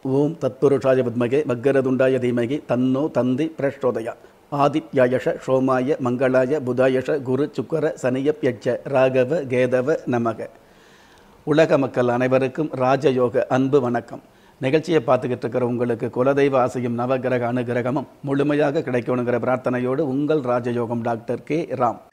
ஓம் தத்புருஷாய வித்மகே மக்கரதுண்டாய தீமகி தன்னோ தந்தி பிரச்சோதயா ஆதித்யாயஷ சோமாய மங்களாய புதாயஷ குரு சுக்கர சனியப்யட்ச ராகவ கேதவ நமக உலக மக்கள் அனைவருக்கும் ராஜயோக அன்பு வணக்கம் நிகழ்ச்சியை பார்த்துக்கிட்டு இருக்கிற உங்களுக்கு குலதெய்வ ஆசையும் நவகிரக அனுகிரகமும் முழுமையாக கிடைக்கணுங்கிற பிரார்த்தனையோடு உங்கள் ராஜயோகம் டாக்டர் கே ராம்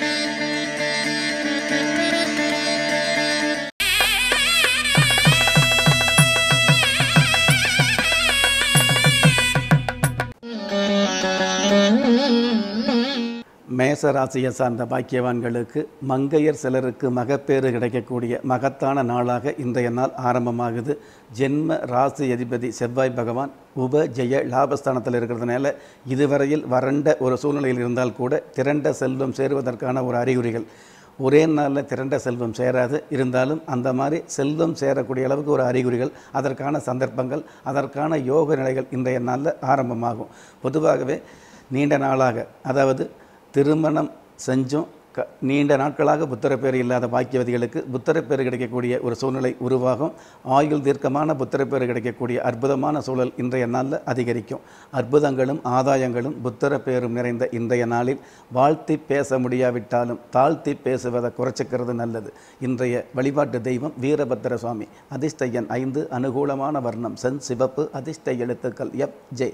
மேச ராசியை சார்ந்த பாக்கியவான்களுக்கு மங்கையர் சிலருக்கு மகப்பேறு கிடைக்கக்கூடிய மகத்தான நாளாக இன்றைய நாள் ஆரம்பமாகுது ஜென்ம ராசி அதிபதி செவ்வாய் பகவான் உப ஜெய லாபஸ்தானத்தில் இருக்கிறதுனால இதுவரையில் வறண்ட ஒரு சூழ்நிலையில் இருந்தால் கூட திரண்ட செல்வம் சேருவதற்கான ஒரு அறிகுறிகள் ஒரே நாளில் திரண்ட செல்வம் சேராது இருந்தாலும் அந்த மாதிரி செல்வம் சேரக்கூடிய அளவுக்கு ஒரு அறிகுறிகள் அதற்கான சந்தர்ப்பங்கள் அதற்கான யோக நிலைகள் இன்றைய நாளில் ஆரம்பமாகும் பொதுவாகவே நீண்ட நாளாக அதாவது திருமணம் செஞ்சும் க நீண்ட நாட்களாக புத்திரப்பேறு இல்லாத பாக்கியவதிகளுக்கு புத்திரப்பேறு கிடைக்கக்கூடிய ஒரு சூழ்நிலை உருவாகும் ஆயுள் தீர்க்கமான புத்திரப்பேறு கிடைக்கக்கூடிய அற்புதமான சூழல் இன்றைய நாளில் அதிகரிக்கும் அற்புதங்களும் ஆதாயங்களும் புத்திரப்பேரும் நிறைந்த இன்றைய நாளில் வாழ்த்தி பேச முடியாவிட்டாலும் தாழ்த்தி பேசுவதை குறைச்சிக்கிறது நல்லது இன்றைய வழிபாட்டு தெய்வம் வீரபத்திர சுவாமி அதிர்ஷ்ட எண் ஐந்து அனுகூலமான வர்ணம் சென் சிவப்பு அதிர்ஷ்ட எழுத்துக்கள் எஃப் ஜே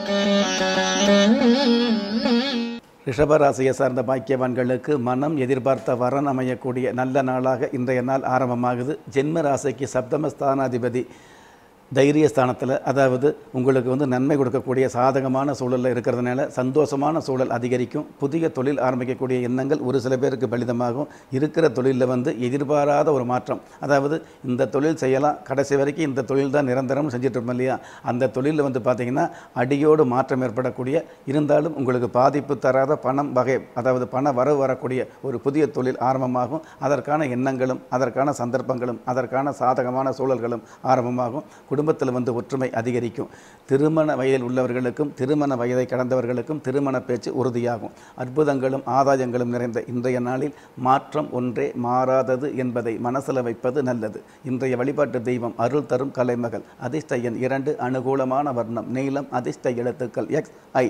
ரிஷபராசியை சார்ந்த பாக்கியவான்களுக்கு மனம் எதிர்பார்த்த வரன் அமையக்கூடிய நல்ல நாளாக இன்றைய நாள் ஆரம்பமாகுது ஜென்ம ராசிக்கு சப்தமஸ்தானாதிபதி தைரியஸ்தானத்தில் அதாவது உங்களுக்கு வந்து நன்மை கொடுக்கக்கூடிய சாதகமான சூழலில் இருக்கிறதுனால சந்தோஷமான சூழல் அதிகரிக்கும் புதிய தொழில் ஆரம்பிக்கக்கூடிய எண்ணங்கள் ஒரு சில பேருக்கு பலிதமாகும் இருக்கிற தொழிலில் வந்து எதிர்பாராத ஒரு மாற்றம் அதாவது இந்த தொழில் செய்யலாம் கடைசி வரைக்கும் இந்த தொழில் தான் நிரந்தரம் செஞ்சுட்டு இருப்போம் இல்லையா அந்த தொழிலில் வந்து பார்த்திங்கன்னா அடியோடு மாற்றம் ஏற்படக்கூடிய இருந்தாலும் உங்களுக்கு பாதிப்பு தராத பணம் வகை அதாவது பண வரவு வரக்கூடிய ஒரு புதிய தொழில் ஆரம்பமாகும் அதற்கான எண்ணங்களும் அதற்கான சந்தர்ப்பங்களும் அதற்கான சாதகமான சூழல்களும் ஆரம்பமாகும் குடும்பத்தில் வந்து ஒற்றுமை அதிகரிக்கும் திருமண வயதில் உள்ளவர்களுக்கும் திருமண வயதை கடந்தவர்களுக்கும் திருமண பேச்சு உறுதியாகும் அற்புதங்களும் ஆதாயங்களும் நிறைந்த இன்றைய நாளில் மாற்றம் ஒன்றே மாறாதது என்பதை மனசில் வைப்பது நல்லது இன்றைய வழிபாட்டு தெய்வம் அருள் தரும் கலைமகள் அதிர்ஷ்ட எண் இரண்டு அனுகூலமான வர்ணம் நீளம் அதிர்ஷ்ட எழுத்துக்கள் எக்ஸ் ஐ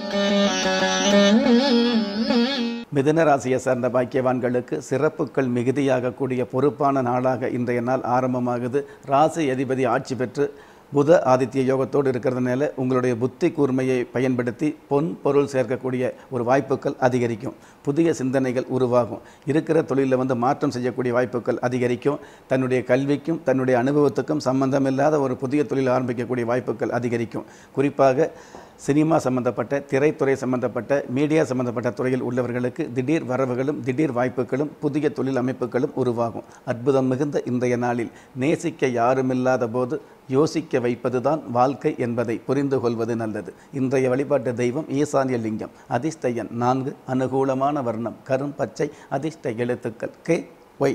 மிதுன ராசியை சார்ந்த பாக்கியவான்களுக்கு சிறப்புகள் மிகுதியாகக்கூடிய பொறுப்பான நாளாக இன்றைய நாள் ஆரம்பமாகுது ராசி அதிபதி ஆட்சி பெற்று புத ஆதித்ய யோகத்தோடு இருக்கிறதுனால உங்களுடைய புத்தி கூர்மையை பயன்படுத்தி பொன் பொருள் சேர்க்கக்கூடிய ஒரு வாய்ப்புகள் அதிகரிக்கும் புதிய சிந்தனைகள் உருவாகும் இருக்கிற தொழிலில் வந்து மாற்றம் செய்யக்கூடிய வாய்ப்புகள் அதிகரிக்கும் தன்னுடைய கல்விக்கும் தன்னுடைய அனுபவத்துக்கும் சம்பந்தமில்லாத ஒரு புதிய தொழில் ஆரம்பிக்கக்கூடிய வாய்ப்புகள் அதிகரிக்கும் குறிப்பாக சினிமா சம்பந்தப்பட்ட திரைத்துறை சம்பந்தப்பட்ட மீடியா சம்பந்தப்பட்ட துறையில் உள்ளவர்களுக்கு திடீர் வரவுகளும் திடீர் வாய்ப்புகளும் புதிய தொழில் அமைப்புகளும் உருவாகும் அற்புதம் மிகுந்த இன்றைய நாளில் நேசிக்க யாருமில்லாத போது யோசிக்க வைப்பதுதான் வாழ்க்கை என்பதை புரிந்து கொள்வது நல்லது இன்றைய வழிபாட்டு தெய்வம் ஈசான்ய லிங்கம் அதிர்ஷ்ட எண் நான்கு அனுகூலமான வர்ணம் கரும் பச்சை அதிர்ஷ்ட எழுத்துக்கள் கே ஒய்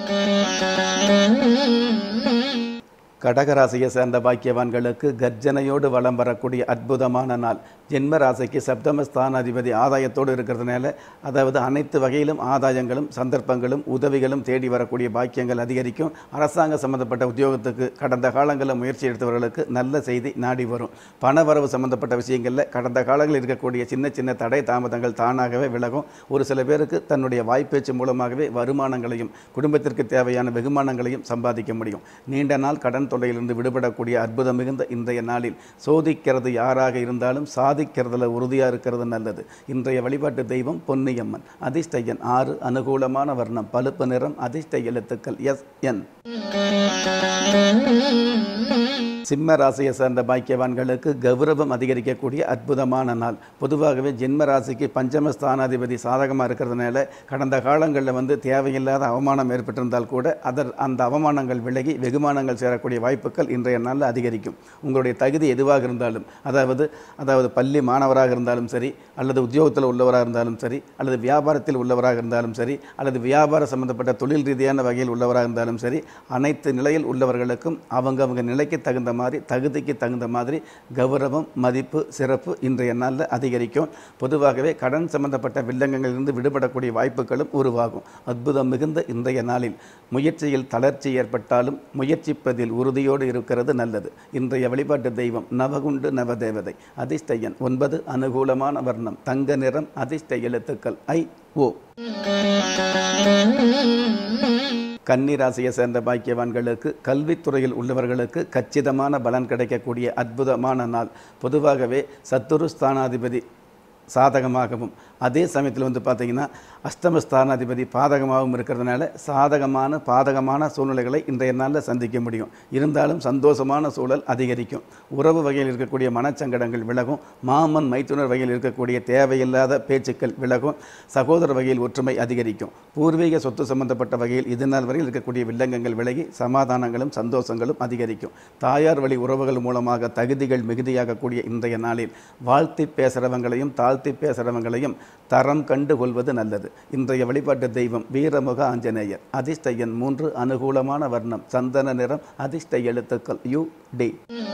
கடகராசியை சேர்ந்த பாக்கியவான்களுக்கு கர்ஜனையோடு வலம் வரக்கூடிய அற்புதமான நாள் ஜென்ம ராசிக்கு சப்தம ஸ்தானாதிபதி ஆதாயத்தோடு இருக்கிறதுனால அதாவது அனைத்து வகையிலும் ஆதாயங்களும் சந்தர்ப்பங்களும் உதவிகளும் தேடி வரக்கூடிய பாக்கியங்கள் அதிகரிக்கும் அரசாங்க சம்பந்தப்பட்ட உத்தியோகத்துக்கு கடந்த காலங்களில் முயற்சி எடுத்தவர்களுக்கு நல்ல செய்தி நாடி வரும் பணவரவு சம்பந்தப்பட்ட விஷயங்களில் கடந்த காலங்களில் இருக்கக்கூடிய சின்ன சின்ன தடை தாமதங்கள் தானாகவே விலகும் ஒரு சில பேருக்கு தன்னுடைய வாய்ப்பேச்சு மூலமாகவே வருமானங்களையும் குடும்பத்திற்கு தேவையான வெகுமானங்களையும் சம்பாதிக்க முடியும் நீண்ட நாள் கடன் தொல்லையிலிருந்து விடுபடக்கூடிய அற்புதம் மிகுந்த இன்றைய நாளில் சோதிக்கிறது யாராக இருந்தாலும் சாதிக்கிறதுல உறுதியாக இருக்கிறது நல்லது இன்றைய வழிபாட்டு தெய்வம் பொன்னியம்மன் அதிர்ஷ்ட எண் ஆறு அனுகூலமான வர்ணம் பழுப்பு நிறம் அதிர்ஷ்ட எழுத்துக்கள் எஸ் என் சிம்ம ராசியை சார்ந்த பாக்கியவான்களுக்கு கௌரவம் அதிகரிக்கக்கூடிய அற்புதமான நாள் பொதுவாகவே ஜென்ம ராசிக்கு பஞ்சம ஸ்தானாதிபதி சாதகமாக இருக்கிறதுனால கடந்த காலங்களில் வந்து தேவையில்லாத அவமானம் ஏற்பட்டிருந்தால் கூட அதர் அந்த அவமானங்கள் விலகி வெகுமானங்கள் சேரக்கூடிய வாய்ப்புகள் இன்றைய நாளில் அதிகரிக்கும் உங்களுடைய தகுதி எதுவாக இருந்தாலும் அதாவது அதாவது பள்ளி மாணவராக இருந்தாலும் சரி அல்லது உத்தியோகத்தில் உள்ளவராக இருந்தாலும் சரி அல்லது வியாபாரத்தில் உள்ளவராக இருந்தாலும் சரி அல்லது வியாபார சம்பந்தப்பட்ட தொழில் ரீதியான வகையில் உள்ளவராக இருந்தாலும் சரி அனைத்து நிலையில் உள்ளவர்களுக்கும் அவங்க அவங்க நிலைக்கு தகுந்த மாதிரி தகுதிக்கு தகுந்த மாதிரி கௌரவம் மதிப்பு சிறப்பு இன்றைய நாளில் அதிகரிக்கும் பொதுவாகவே கடன் சம்பந்தப்பட்ட வில்லங்கங்களிலிருந்து விடுபடக்கூடிய வாய்ப்புகளும் உருவாகும் அற்புதம் மிகுந்த இன்றைய நாளில் முயற்சியில் தளர்ச்சி ஏற்பட்டாலும் முயற்சிப்பதில் உறுதியோடு இருக்கிறது நல்லது இன்றைய வழிபாட்டு தெய்வம் நவகுண்டு நவதேவதை அதிர்ஷ்டயன் ஒன்பது அனுகூலமான வர்ணம் தங்க நிறம் அதிர்ஷ்ட எழுத்துக்கள் ஐ ஓ கன்னிராசியை சேர்ந்த பாக்கியவான்களுக்கு கல்வித்துறையில் உள்ளவர்களுக்கு கச்சிதமான பலன் கிடைக்கக்கூடிய அற்புதமான நாள் பொதுவாகவே சத்துரு ஸ்தானாதிபதி சாதகமாகவும் அதே சமயத்தில் வந்து பார்த்தீங்கன்னா அஷ்டமஸ்தானாதிபதி பாதகமாகவும் இருக்கிறதுனால சாதகமான பாதகமான சூழ்நிலைகளை இன்றைய நாளில் சந்திக்க முடியும் இருந்தாலும் சந்தோஷமான சூழல் அதிகரிக்கும் உறவு வகையில் இருக்கக்கூடிய மனச்சங்கடங்கள் விலகும் மாமன் மைத்துனர் வகையில் இருக்கக்கூடிய தேவையில்லாத பேச்சுக்கள் விலகும் சகோதர வகையில் ஒற்றுமை அதிகரிக்கும் பூர்வீக சொத்து சம்பந்தப்பட்ட வகையில் இது நாள் வரையில் இருக்கக்கூடிய வில்லங்கங்கள் விலகி சமாதானங்களும் சந்தோஷங்களும் அதிகரிக்கும் தாயார் வழி உறவுகள் மூலமாக தகுதிகள் மிகுதியாகக்கூடிய இன்றைய நாளில் வாழ்த்தி பேசுகிறவங்களையும் தாழ்த்தி பேசுகிறவங்களையும் தரம் கண்டு கொள்வது நல்லது இன்றைய வழிபாட்டு தெய்வம் வீரமுக ஆஞ்சநேயர் அதிர்ஷ்ட எண் மூன்று அனுகூலமான வர்ணம் சந்தன நிறம் அதிர்ஷ்ட எழுத்துக்கள் யு டி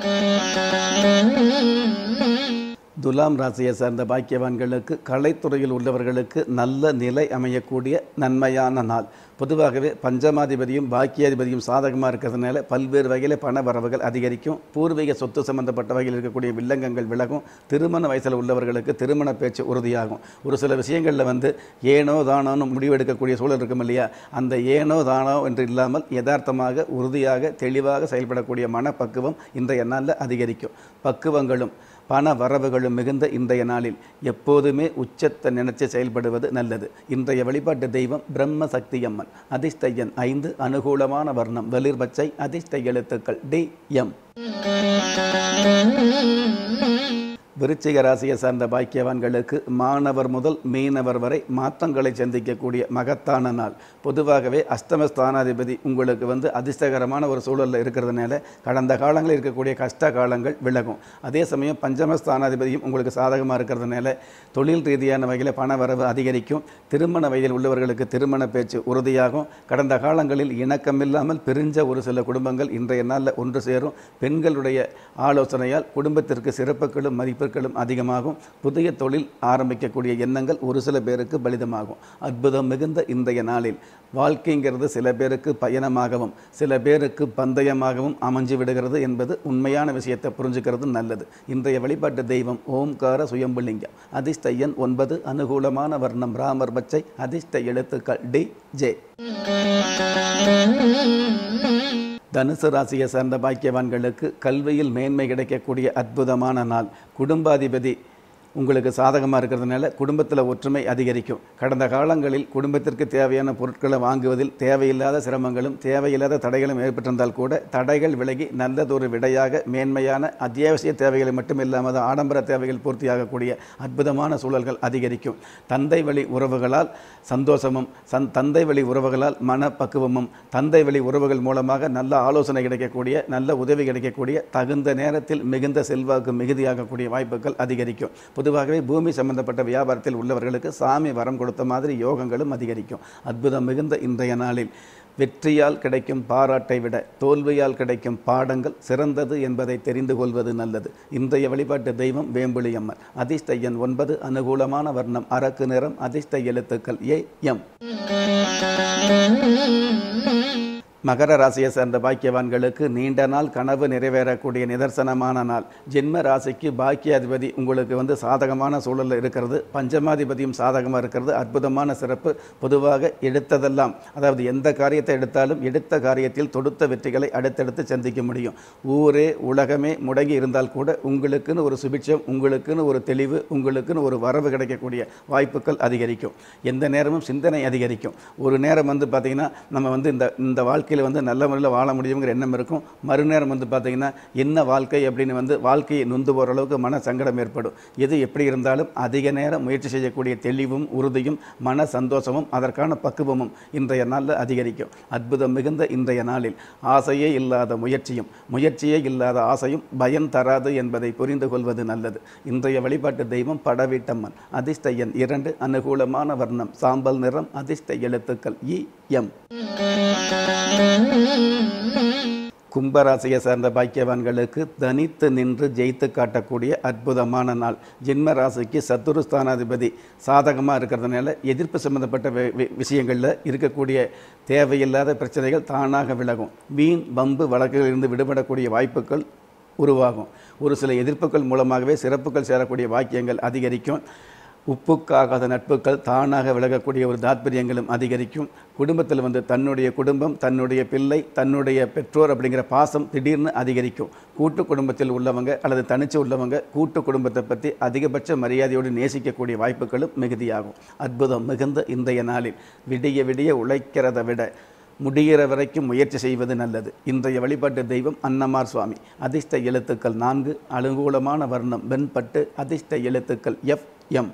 துலாம் ராசியை சார்ந்த பாக்கியவான்களுக்கு கலைத்துறையில் உள்ளவர்களுக்கு நல்ல நிலை அமையக்கூடிய நன்மையான நாள் பொதுவாகவே பஞ்சமாதிபதியும் பாக்கியாதிபதியும் சாதகமாக இருக்கிறதுனால பல்வேறு வகையில் பண வரவுகள் அதிகரிக்கும் பூர்வீக சொத்து சம்பந்தப்பட்ட வகையில் இருக்கக்கூடிய வில்லங்கங்கள் விலகும் திருமண வயசில் உள்ளவர்களுக்கு திருமண பேச்சு உறுதியாகும் ஒரு சில விஷயங்களில் வந்து ஏனோ தானோன்னு முடிவெடுக்கக்கூடிய சூழல் இருக்கும் இல்லையா அந்த ஏனோ தானோ என்று இல்லாமல் யதார்த்தமாக உறுதியாக தெளிவாக செயல்படக்கூடிய மனப்பக்குவம் இன்றைய நாளில் அதிகரிக்கும் பக்குவங்களும் பண வரவுகளும் மிகுந்த இன்றைய நாளில் எப்போதுமே உச்சத்தை நினைச்சு செயல்படுவது நல்லது இன்றைய வழிபாட்டு தெய்வம் பிரம்ம சக்தி அம்மன் அதிர்ஷ்ட எண் ஐந்து அனுகூலமான வர்ணம் வெளிர் பச்சை அதிர்ஷ்ட எழுத்துக்கள் டி எம் விருச்சிக ராசியை சார்ந்த பாக்கியவான்களுக்கு மாணவர் முதல் மீனவர் வரை மாற்றங்களை சந்திக்கக்கூடிய மகத்தான நாள் பொதுவாகவே அஷ்டமஸ்தானாதிபதி உங்களுக்கு வந்து அதிர்ஷ்டகரமான ஒரு சூழலில் இருக்கிறதுனால கடந்த காலங்களில் இருக்கக்கூடிய கஷ்ட காலங்கள் விலகும் அதே சமயம் பஞ்சமஸ்தானாதிபதியும் உங்களுக்கு சாதகமாக இருக்கிறதுனால தொழில் ரீதியான வகையில் பண வரவு அதிகரிக்கும் திருமண வயதில் உள்ளவர்களுக்கு திருமண பேச்சு உறுதியாகும் கடந்த காலங்களில் இணக்கமில்லாமல் பிரிஞ்ச ஒரு சில குடும்பங்கள் இன்றைய நாளில் ஒன்று சேரும் பெண்களுடைய ஆலோசனையால் குடும்பத்திற்கு சிறப்புகளும் மதிப்புகளும் அதிகமாகும் புதிய தொழில் ஆரம்பிக்கக்கூடிய எண்ணங்கள் ஒரு சில பேருக்கு பலிதமாகும் அற்புதம் மிகுந்த இன்றைய நாளில் வாழ்க்கைங்கிறது சில பேருக்கு பயணமாகவும் சில பேருக்கு பந்தயமாகவும் அமைஞ்சு விடுகிறது என்பது உண்மையான விஷயத்தை புரிஞ்சுக்கிறது நல்லது இன்றைய வழிபாட்டு தெய்வம் ஓம்கார சுயம்புலிங்கம் அதிர்ஷ்ட எண் ஒன்பது அனுகூலமான வர்ணம் ராமர் பச்சை அதிர்ஷ்ட எழுத்துக்கள் டி ஜே தனுசு ராசியை சார்ந்த பாக்கியவான்களுக்கு கல்வியில் மேன்மை கிடைக்கக்கூடிய அற்புதமான நாள் குடும்பாதிபதி உங்களுக்கு சாதகமாக இருக்கிறதுனால குடும்பத்தில் ஒற்றுமை அதிகரிக்கும் கடந்த காலங்களில் குடும்பத்திற்கு தேவையான பொருட்களை வாங்குவதில் தேவையில்லாத சிரமங்களும் தேவையில்லாத தடைகளும் ஏற்பட்டிருந்தால் கூட தடைகள் விலகி நல்லதொரு விடையாக மேன்மையான அத்தியாவசிய தேவைகளை மட்டும் இல்லாமல் ஆடம்பர தேவைகள் பூர்த்தியாகக்கூடிய அற்புதமான சூழல்கள் அதிகரிக்கும் தந்தை வழி உறவுகளால் சந்தோஷமும் சந் தந்தை வழி உறவுகளால் மனப்பக்குவமும் தந்தை வழி உறவுகள் மூலமாக நல்ல ஆலோசனை கிடைக்கக்கூடிய நல்ல உதவி கிடைக்கக்கூடிய தகுந்த நேரத்தில் மிகுந்த செல்வாக்கு மிகுதியாகக்கூடிய வாய்ப்புகள் அதிகரிக்கும் பொதுவாகவே பூமி சம்பந்தப்பட்ட வியாபாரத்தில் உள்ளவர்களுக்கு சாமி வரம் கொடுத்த மாதிரி யோகங்களும் அதிகரிக்கும் அற்புதம் மிகுந்த இன்றைய நாளில் வெற்றியால் கிடைக்கும் பாராட்டை விட தோல்வியால் கிடைக்கும் பாடங்கள் சிறந்தது என்பதை தெரிந்து கொள்வது நல்லது இன்றைய வழிபாட்டு தெய்வம் வேம்புலி அம்மன் அதிர்ஷ்ட எண் ஒன்பது அனுகூலமான வர்ணம் அரக்கு நிறம் அதிர்ஷ்ட எழுத்துக்கள் ஏ எம் மகர ராசியை சேர்ந்த பாக்கியவான்களுக்கு நீண்ட நாள் கனவு நிறைவேறக்கூடிய நிதர்சனமான நாள் ஜென்ம ராசிக்கு பாக்கியாதிபதி உங்களுக்கு வந்து சாதகமான சூழலில் இருக்கிறது பஞ்சமாதிபதியும் சாதகமாக இருக்கிறது அற்புதமான சிறப்பு பொதுவாக எடுத்ததெல்லாம் அதாவது எந்த காரியத்தை எடுத்தாலும் எடுத்த காரியத்தில் தொடுத்த வெற்றிகளை அடுத்தடுத்து சந்திக்க முடியும் ஊரே உலகமே முடங்கி இருந்தால் கூட உங்களுக்குன்னு ஒரு சுபிட்சம் உங்களுக்குன்னு ஒரு தெளிவு உங்களுக்குன்னு ஒரு வரவு கிடைக்கக்கூடிய வாய்ப்புகள் அதிகரிக்கும் எந்த நேரமும் சிந்தனை அதிகரிக்கும் ஒரு நேரம் வந்து பார்த்திங்கன்னா நம்ம வந்து இந்த இந்த வாழ்க்கையில் வந்து நல்ல முறையில் வாழ முடியுங்கிற எண்ணம் இருக்கும் மறுநேரம் வந்து பார்த்திங்கன்னா என்ன வாழ்க்கை அப்படின்னு வந்து வாழ்க்கையை நொந்து போகிற அளவுக்கு மன சங்கடம் ஏற்படும் எது எப்படி இருந்தாலும் அதிக நேரம் முயற்சி செய்யக்கூடிய தெளிவும் உறுதியும் மன சந்தோஷமும் அதற்கான பக்குவமும் இன்றைய நாளில் அதிகரிக்கும் அற்புதம் மிகுந்த இன்றைய நாளில் ஆசையே இல்லாத முயற்சியும் முயற்சியே இல்லாத ஆசையும் பயன் தராது என்பதை புரிந்து கொள்வது நல்லது இன்றைய வழிபாட்டு தெய்வம் படவீட்டம்மன் அதிர்ஷ்ட எண் இரண்டு அனுகூலமான வர்ணம் சாம்பல் நிறம் அதிர்ஷ்ட எழுத்துக்கள் இ எம் கும்பராசியை சார்ந்த பாக்கியவான்களுக்கு தனித்து நின்று ஜெயித்து காட்டக்கூடிய அற்புதமான நாள் ஜென்ம ராசிக்கு சத்துரு ஸ்தானாதிபதி சாதகமாக இருக்கிறதுனால எதிர்ப்பு சம்பந்தப்பட்ட வி- வி- விஷயங்களில் இருக்கக்கூடிய தேவையில்லாத பிரச்சனைகள் தானாக விலகும் வீண் வம்பு வழக்குகளிலிருந்து விடுபடக்கூடிய வாய்ப்புகள் உருவாகும் ஒரு சில எதிர்ப்புகள் மூலமாகவே சிறப்புகள் சேரக்கூடிய வாக்கியங்கள் அதிகரிக்கும் உப்புக்காகாத நட்புகள் தானாக விலகக்கூடிய ஒரு தாத்பரியங்களும் அதிகரிக்கும் குடும்பத்தில் வந்து தன்னுடைய குடும்பம் தன்னுடைய பிள்ளை தன்னுடைய பெற்றோர் அப்படிங்கிற பாசம் திடீர்னு அதிகரிக்கும் கூட்டு குடும்பத்தில் உள்ளவங்க அல்லது தனிச்சு உள்ளவங்க கூட்டு குடும்பத்தை பற்றி அதிகபட்ச மரியாதையோடு நேசிக்கக்கூடிய வாய்ப்புகளும் மிகுதியாகும் அற்புதம் மிகுந்த இன்றைய நாளில் விடிய விடிய உழைக்கிறதை விட முடிகிற வரைக்கும் முயற்சி செய்வது நல்லது இன்றைய வழிபாட்டு தெய்வம் அன்னமார் சுவாமி அதிர்ஷ்ட எழுத்துக்கள் நான்கு அனுகூலமான வர்ணம் வெண்பட்டு அதிர்ஷ்ட எழுத்துக்கள் எஃப் எம்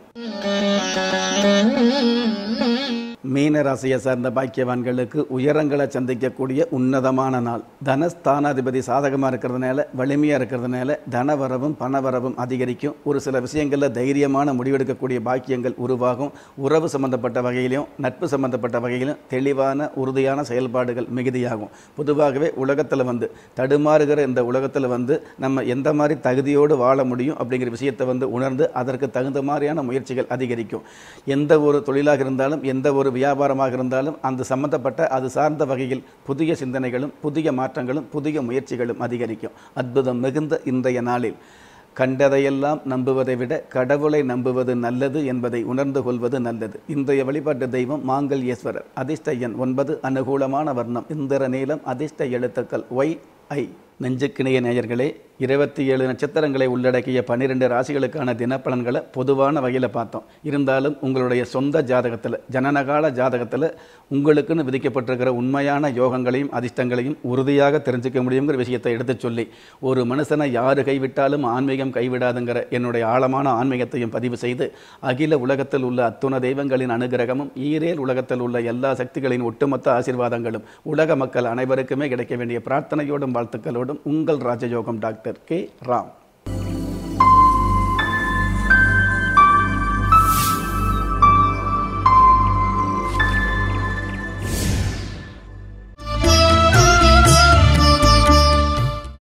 மீன ராசியை சார்ந்த பாக்கியவான்களுக்கு உயரங்களை சந்திக்கக்கூடிய உன்னதமான நாள் தனஸ்தானாதிபதி சாதகமாக இருக்கிறதுனால வலிமையாக இருக்கிறதுனால தனவரவும் பணவரவும் அதிகரிக்கும் ஒரு சில விஷயங்களில் தைரியமான முடிவெடுக்கக்கூடிய பாக்கியங்கள் உருவாகும் உறவு சம்பந்தப்பட்ட வகையிலும் நட்பு சம்பந்தப்பட்ட வகையிலும் தெளிவான உறுதியான செயல்பாடுகள் மிகுதியாகும் பொதுவாகவே உலகத்தில் வந்து தடுமாறுகிற இந்த உலகத்தில் வந்து நம்ம எந்த மாதிரி தகுதியோடு வாழ முடியும் அப்படிங்கிற விஷயத்தை வந்து உணர்ந்து அதற்கு தகுந்த மாதிரியான முயற்சிகள் அதிகரிக்கும் எந்த ஒரு தொழிலாக இருந்தாலும் எந்த ஒரு வியாபாரமாக இருந்தாலும் அந்த சம்பந்தப்பட்ட அது சார்ந்த வகையில் புதிய சிந்தனைகளும் புதிய மாற்றங்களும் புதிய முயற்சிகளும் அதிகரிக்கும் அற்புதம் மிகுந்த இன்றைய நாளில் கண்டதையெல்லாம் நம்புவதை விட கடவுளை நம்புவது நல்லது என்பதை உணர்ந்து கொள்வது நல்லது இன்றைய வழிபாட்டு தெய்வம் மாங்கல்யேஸ்வரர் அதிர்ஷ்ட எண் ஒன்பது அனுகூலமான வர்ணம் இந்திர நீளம் அதிர்ஷ்ட எழுத்துக்கள் ஒய் ஐ நெஞ்சுக்கிணைய நேயர்களே இருபத்தி ஏழு நட்சத்திரங்களை உள்ளடக்கிய பன்னிரெண்டு ராசிகளுக்கான தினப்பலன்களை பொதுவான வகையில் பார்த்தோம் இருந்தாலும் உங்களுடைய சொந்த ஜாதகத்தில் ஜனனகால ஜாதகத்தில் உங்களுக்குன்னு விதிக்கப்பட்டிருக்கிற உண்மையான யோகங்களையும் அதிர்ஷ்டங்களையும் உறுதியாக தெரிஞ்சுக்க முடியுங்கிற விஷயத்தை எடுத்துச் சொல்லி ஒரு மனுஷனை யாரு கைவிட்டாலும் ஆன்மீகம் கைவிடாதுங்கிற என்னுடைய ஆழமான ஆன்மீகத்தையும் பதிவு செய்து அகில உலகத்தில் உள்ள அத்துண தெய்வங்களின் அனுகிரகமும் ஈரேல் உலகத்தில் உள்ள எல்லா சக்திகளின் ஒட்டுமொத்த ஆசீர்வாதங்களும் உலக மக்கள் அனைவருக்குமே கிடைக்க வேண்டிய பிரார்த்தனையோடும் வாழ்த்துக்களோடும் உங்கள் ராஜயோகம் டாக்டர் கே ராம்